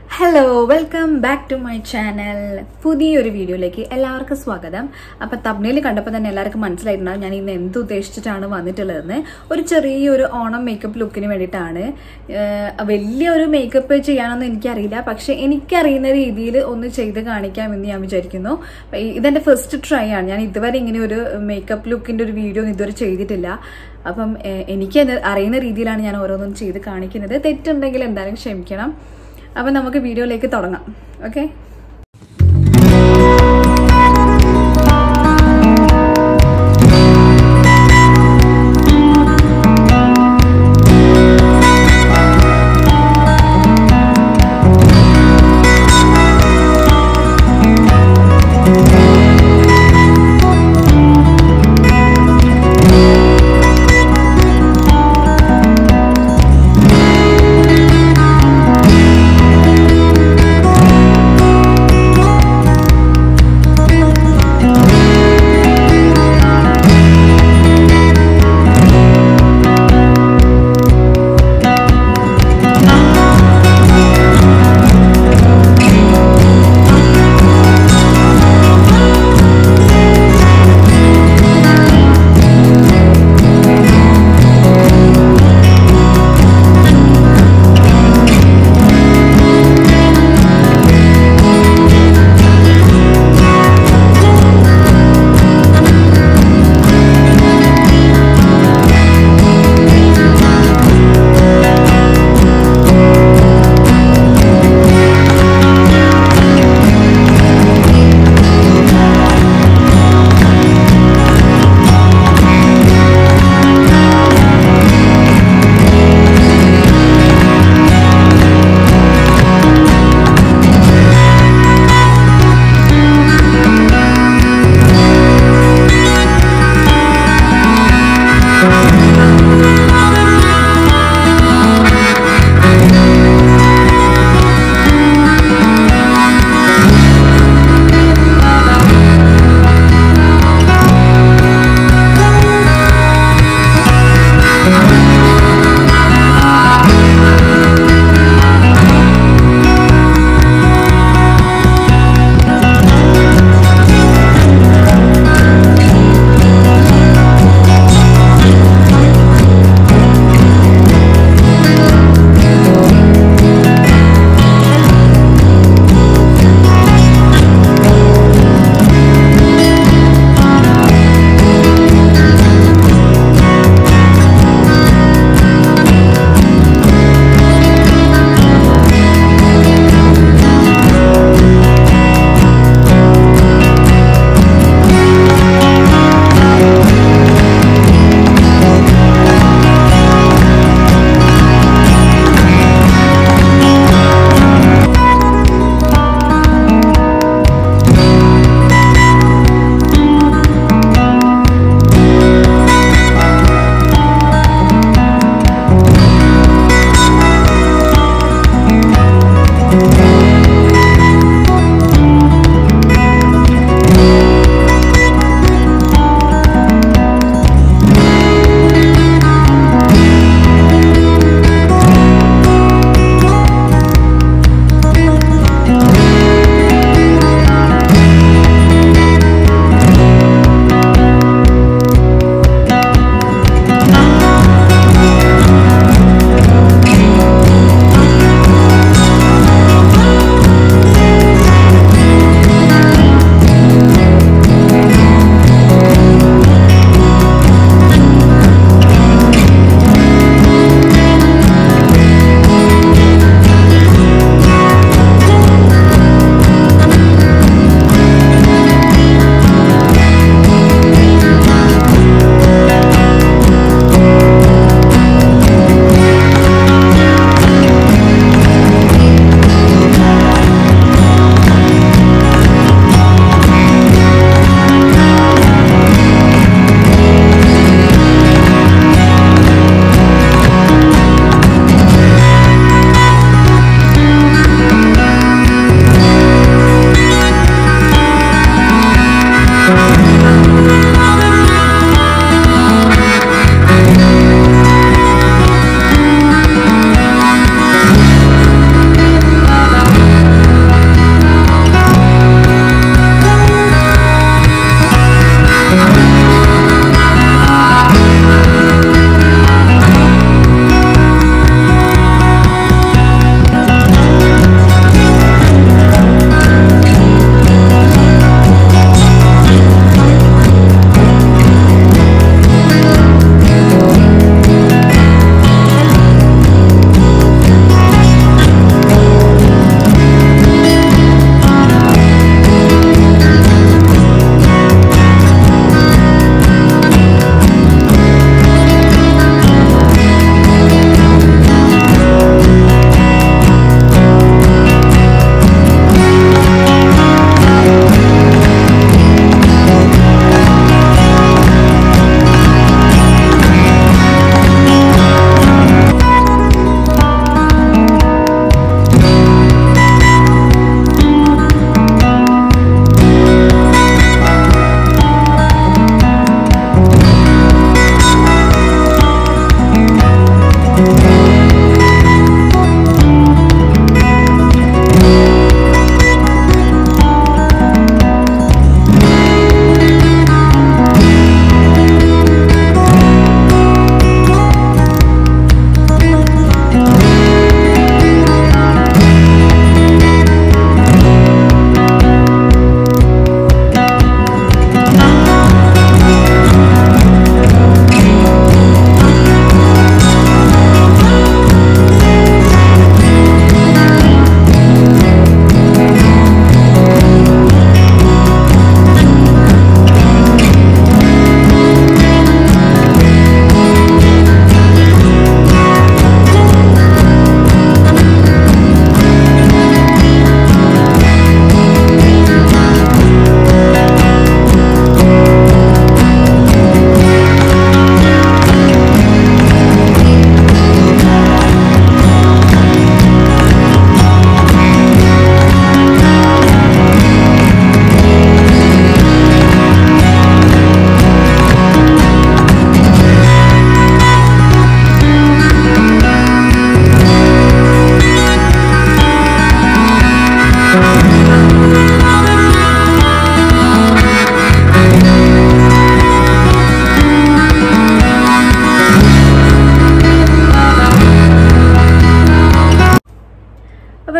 hello welcome back to my channel പുതിയൊരു വീഡിയോയിലേക്ക് എല്ലാവർക്കും സ്വാഗതം അപ്പൊ തബ്നയിൽ കണ്ടപ്പോൾ തന്നെ എല്ലാവർക്കും മനസ്സിലായിട്ടുണ്ടാവും ഞാൻ ഇന്ന് എന്ത് ഉദ്ദേശിച്ചിട്ടാണ് വന്നിട്ടുള്ളതെന്ന് ഒരു ചെറിയൊരു ഓണം മേക്കപ്പ് ലുക്കിന് വേണ്ടിയിട്ടാണ് ഏഹ് വലിയൊരു മേക്കപ്പ് ചെയ്യാനൊന്നും എനിക്കറിയില്ല പക്ഷെ എനിക്കറിയുന്ന രീതിയിൽ ഒന്ന് ചെയ്ത് കാണിക്കാമെന്ന് ഞാൻ വിചാരിക്കുന്നു അപ്പൊ ഈ- ഇതെന്റെ ഫസ്റ്റ് ട്രൈ ആണ് ഞാൻ ഇതുവരെ ഇങ്ങനെ ഒരു മേക്കപ്പ് ലുക്കിന്റെ ഒരു വീഡിയോ ഒന്നും ഇതുവരെ ചെയ്തിട്ടില്ല അപ്പം ഏഹ് എനിക്ക് അത് അറിയുന്ന രീതിയിലാണ് ഞാൻ ഓരോന്നും ചെയ്ത് കാണിക്കുന്നത് തെറ്റുണ്ടെങ്കിൽ എന്തായാലും ക്ഷമിക്കണം അപ്പം നമുക്ക് വീഡിയോയിലേക്ക് തുടങ്ങാം ഓക്കെ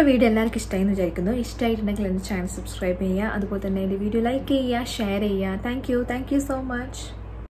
വീഡിയോ എല്ലാവർക്കും ഇഷ്ടമായി എന്ന് വിചാരിക്കുന്നു ഇഷ്ടമായിട്ടുണ്ടെങ്കിൽ എൻ്റെ ചാനൽ സബ്സ്ക്രൈബ് ചെയ്യുക അതുപോലെ തന്നെ എൻ്റെ വീഡിയോ ലൈക്ക് ചെയ്യുക ഷെയർ ചെയ്യുക thank you thank you so much